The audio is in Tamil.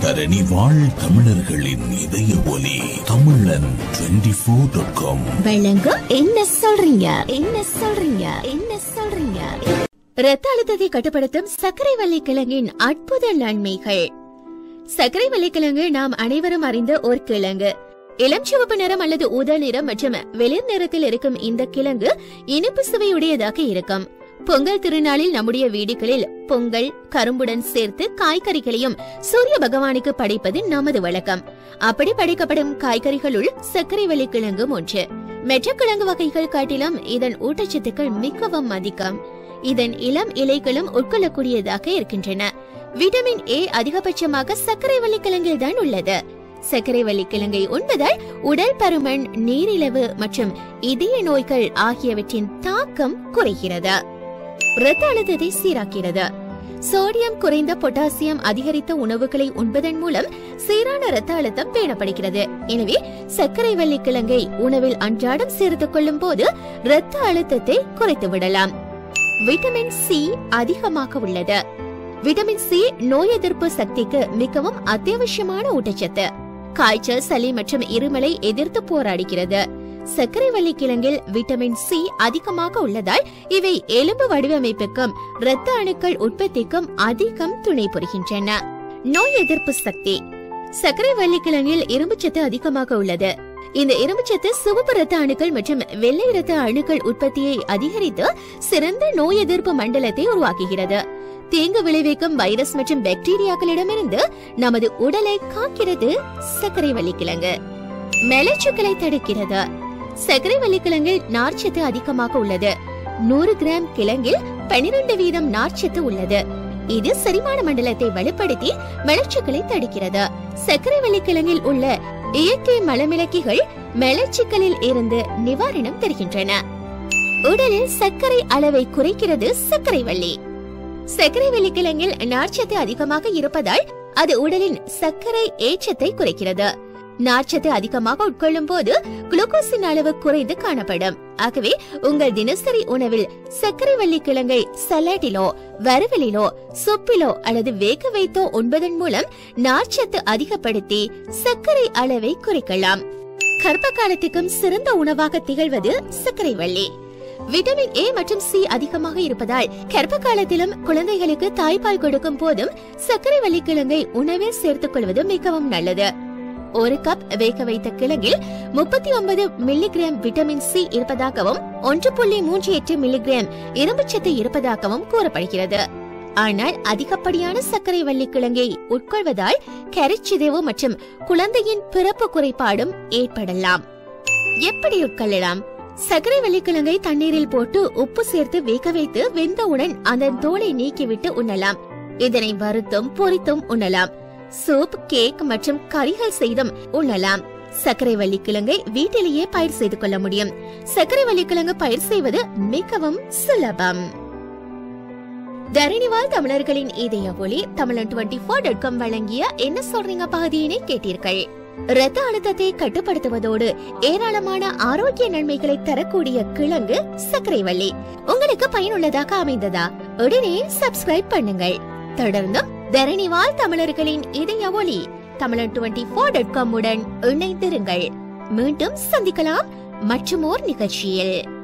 தரணி வாழ் தமிழர்களின் இதய ஒலி தமிழன் டுவெண்டி ஃபோர் டாட் காம் வழங்கும் என்ன சொல்றீங்க என்ன சொல்றீங்க என்ன சொல்றீங்க இரத்த அழுத்தத்தை கட்டுப்படுத்தும் சர்க்கரை வள்ளி கிழங்கின் அற்புத நன்மைகள் சர்க்கரை வள்ளி கிழங்கு நாம் அனைவரும் அறிந்த ஒரு கிழங்கு இளம் சிவப்பு நிறம் அல்லது ஊதா நிறம் மற்றும் வெளிர் நிறத்தில் இருக்கும் இந்த கிழங்கு இனிப்பு சுவையுடையதாக இருக்கும் பொங்கல் திருநாளில் நம்முடைய வீடுகளில் பொங்கல் கரும்புடன் சேர்த்து காய்கறிகளையும் சூரிய பகவானுக்கு படைப்பது நமது வழக்கம் அப்படி படைக்கப்படும் காய்கறிகளுள் சர்க்கரை வள்ளி கிழங்கும் ஒன்று மெற்ற கிழங்கு வகைகள் காட்டிலும் இதன் ஊட்டச்சத்துக்கள் மிகவும் அதிகம் இதன் இளம் இலைகளும் உட்கொள்ளக்கூடியதாக இருக்கின்றன விட்டமின் ஏ அதிகபட்சமாக சர்க்கரை வள்ளி கிழங்கில் தான் உள்ளது சர்க்கரை வள்ளி கிழங்கை உண்பதால் உடல் பருமன் நீரிழிவு மற்றும் இதய நோய்கள் ஆகியவற்றின் தாக்கம் குறைகிறது இரத்த அழுத்தத்தை சீராக்கிறது சோடியம் குறைந்த பொட்டாசியம் அதிகரித்த உணவுகளை உண்பதன் மூலம் சீரான இரத்த அழுத்தம் பேணப்படுகிறது எனவே சர்க்கரை வள்ளி கிழங்கை உணவில் அன்றாடம் சேர்த்துக் கொள்ளும் போது இரத்த அழுத்தத்தை குறைத்து விடலாம் விட்டமின் சி அதிகமாக உள்ளது விட்டமின் சி நோய் எதிர்ப்பு சக்திக்கு மிகவும் அத்தியாவசியமான ஊட்டச்சத்து காய்ச்சல் சளி மற்றும் இருமலை எதிர்த்து போராடுகிறது சர்க்கரை வள்ளி கிழங்கில் விட்டமின் சி அதிகமாக உள்ளதால் இவை எலும்பு வடிவமைப்புக்கும் இரத்த அணுக்கள் உற்பத்திக்கும் அதிகம் துணை புரிகின்றன நோய் எதிர்ப்பு சக்தி சர்க்கரை வள்ளி கிழங்கில் இரும்புச்சத்து அதிகமாக உள்ளது இந்த இரும்புச்சத்து சிவப்பு இரத்த அணுக்கள் மற்றும் வெள்ளை இரத்த அணுக்கள் உற்பத்தியை அதிகரித்து சிறந்த நோய் எதிர்ப்பு மண்டலத்தை உருவாக்குகிறது தீங்கு விளைவிக்கும் வைரஸ் மற்றும் பாக்டீரியாக்களிடமிருந்து நமது உடலை காக்கிறது சர்க்கரை வள்ளிக்கிழங்கு மெலச்சுக்களை தடுக்கிறது சர்க்கரை வள்ளிக்கிழங்கில் நார்ச்சத்து அதிகமாக உள்ளது நூறு கிராம் கிழங்கில் பனிரெண்டு வீதம் நார்ச்சத்து உள்ளது இது செரிமான மண்டலத்தை வலுப்படுத்தி மலச்சுக்களை தடுக்கிறது சர்க்கரை வள்ளிக்கிழங்கில் உள்ள இயற்கை மலமிளக்கிகள் மலச்சிக்கலில் இருந்து நிவாரணம் தருகின்றன உடலில் சர்க்கரை அளவை குறைக்கிறது சர்க்கரை வள்ளி சர்க்கரை வெள்ளிக்கிழங்கில் நார்ச்சத்து அதிகமாக இருப்பதால் அது உடலின் சர்க்கரை ஏற்றத்தை குறைக்கிறது நார்ச்சத்து அதிகமாக உட்கொள்ளும் போது குளுக்கோஸின் அளவு குறைந்து காணப்படும் ஆகவே உங்கள் தினசரி உணவில் சர்க்கரை வள்ளிக்கிழங்கை சலாட்டிலோ வறுவலிலோ சுப்பிலோ அல்லது வேக வைத்தோ உண்பதன் மூலம் நார்ச்சத்து அதிகப்படுத்தி சர்க்கரை அளவை குறைக்கலாம் கர்ப்ப காலத்துக்கும் சிறந்த உணவாக திகழ்வது சர்க்கரை வள்ளி விட்டமின் ஏ மற்றும் சி அதிகமாக இருப்பதால் கர்ப்ப காலத்திலும் குழந்தைகளுக்கு தாய்ப்பால் கொடுக்கும் போதும் சர்க்கரை வள்ளி கிழங்கை உணவில் சேர்த்துக் கொள்வது மிகவும் நல்லது ஒரு கப் வேக வைத்த கிழங்கில் முப்பத்தி ஒன்பது மில்லிகிராம் விட்டமின் சி இருப்பதாகவும் ஒன்று புள்ளி மூன்று எட்டு மில்லிகிராம் இரும்புச்சத்து இருப்பதாகவும் கூறப்படுகிறது ஆனால் அதிகப்படியான சர்க்கரை வள்ளி கிழங்கை உட்கொள்வதால் கரிச்சிதைவு மற்றும் குழந்தையின் பிறப்பு குறைபாடும் ஏற்படலாம் எப்படி உட்கொள்ளலாம் சர்க்கரை வெள்ளிக்கிழங்கை தண்ணீரில் போட்டு உப்பு சேர்த்து வேக வைத்து வெந்தவுடன் அதன் தோலை நீக்கிவிட்டு உண்ணலாம் இதனை வறுத்தும் பொரித்தும் உண்ணலாம் சூப் கேக் மற்றும் கறிகள் செய்தும் உண்ணலாம் சர்க்கரை வள்ளிக்கிழங்கை வீட்டிலேயே பயிர் செய்து கொள்ள முடியும் சர்க்கரை வள்ளிக்கிழங்கு பயிர் செய்வது மிகவும் சுலபம் தரணிவால் தமிழர்களின் இதய ஒளி தமிழன் டுவெண்டி ஃபோர் டாட் காம் வழங்கிய என்ன சொல்றீங்க பகுதியினை கேட்டீர்கள் இரத்த அழுத்தத்தை கட்டுப்படுத்துவதோடு ஏராளமான ஆரோக்கிய நன்மைகளை தரக்கூடிய கிழங்கு சர்க்கரை வள்ளி உங்களுக்கு பயனுள்ளதாக அமைந்ததா உடனே சப்ஸ்கிரைப் பண்ணுங்கள் தொடர்ந்தும் தரணிவால் தமிழர்களின் இதய ஒளி தமிழன் டுவெண்டி ஃபோர் டாட் காம் உடன் இணைந்திருங்கள் மீண்டும் சந்திக்கலாம் மற்றுமோர் நிகழ்ச்சியில்